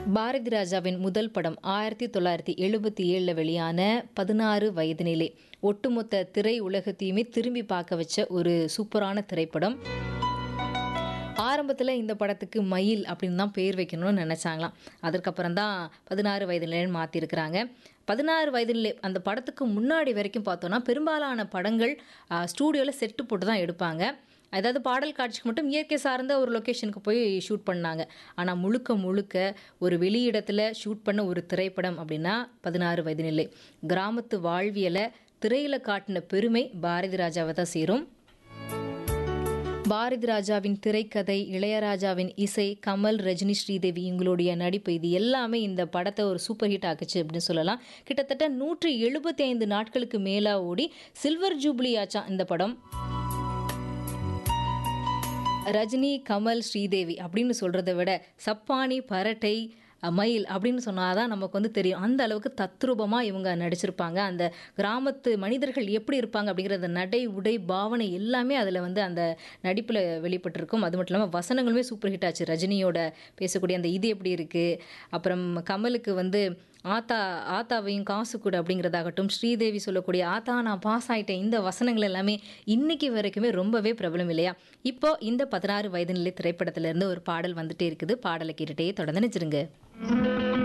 பாரதி ராஜாவின் முதல் படம் ஆயிரத்தி தொள்ளாயிரத்தி எழுபத்தி ஏழில் வெளியான பதினாறு வயதினிலே ஒட்டுமொத்த திரை உலகத்தையுமே திரும்பி பார்க்க வச்ச ஒரு சூப்பரான திரைப்படம் ஆரம்பத்தில் இந்த படத்துக்கு மயில் அப்படின்னு தான் பேர் வைக்கணும்னு நினச்சாங்களாம் அதற்கப்புறம் தான் பதினாறு வயதிலேன்னு மாற்றிருக்கிறாங்க பதினாறு வயதிலே அந்த படத்துக்கு முன்னாடி வரைக்கும் பார்த்தோன்னா பெரும்பாலான படங்கள் ஸ்டூடியோவில் செட்டு போட்டு தான் எடுப்பாங்க அதாவது பாடல் காட்சிக்கு மட்டும் இயற்கை சார்ந்த ஒரு லொக்கேஷனுக்கு போய் ஷூட் பண்ணாங்க ஆனால் முழுக்க முழுக்க ஒரு வெளியிடத்தில் ஷூட் பண்ண ஒரு திரைப்படம் அப்படின்னா பதினாறு வயது நிலை கிராமத்து வாழ்வியலை திரையில் காட்டின பெருமை பாரதி ராஜாவை தான் சேரும் பாரதி ராஜாவின் திரைக்கதை இளையராஜாவின் இசை கமல் ரஜினி ஸ்ரீதேவி இவங்களுடைய நடிப்பு இது எல்லாமே இந்த படத்தை ஒரு சூப்பர் ஹிட் ஆக்குச்சு அப்படின்னு சொல்லலாம் கிட்டத்தட்ட நூற்றி எழுபத்தி ஐந்து நாட்களுக்கு மேலாக ஓடி சில்வர் ஜூப்ளி ஆச்சான் இந்த படம் ரஜினி கமல் ஸ்ரீதேவி அப்படின்னு சொல்கிறத விட சப்பானி பரட்டை மயில் அப்படின்னு சொன்னால் தான் நமக்கு வந்து தெரியும் அந்த அளவுக்கு தத்ரூபமாக இவங்க நடிச்சிருப்பாங்க அந்த கிராமத்து மனிதர்கள் எப்படி இருப்பாங்க அப்படிங்கிறத நடை உடை பாவனை எல்லாமே அதில் வந்து அந்த நடிப்பில் வெளிப்பட்டிருக்கும் அது மட்டும் இல்லாமல் வசனங்களுமே சூப்பர் ஹிட் ஆச்சு ரஜினியோட பேசக்கூடிய அந்த இது எப்படி இருக்குது அப்புறம் கமலுக்கு வந்து ஆத்தா ஆத்தாவையும் காசு கூட அப்படிங்கிறதாகட்டும் ஸ்ரீதேவி சொல்லக்கூடிய ஆத்தா நான் பாஸ் ஆகிட்டேன் இந்த வசனங்கள் எல்லாமே இன்னைக்கு வரைக்குமே ரொம்பவே பிரபலம் இல்லையா இப்போ இந்த பதினாறு வயது நிலை திரைப்படத்திலேருந்து ஒரு பாடல் வந்துட்டே இருக்குது பாடலை கேட்டுட்டே தொடர்ந்து நினைச்சிருங்க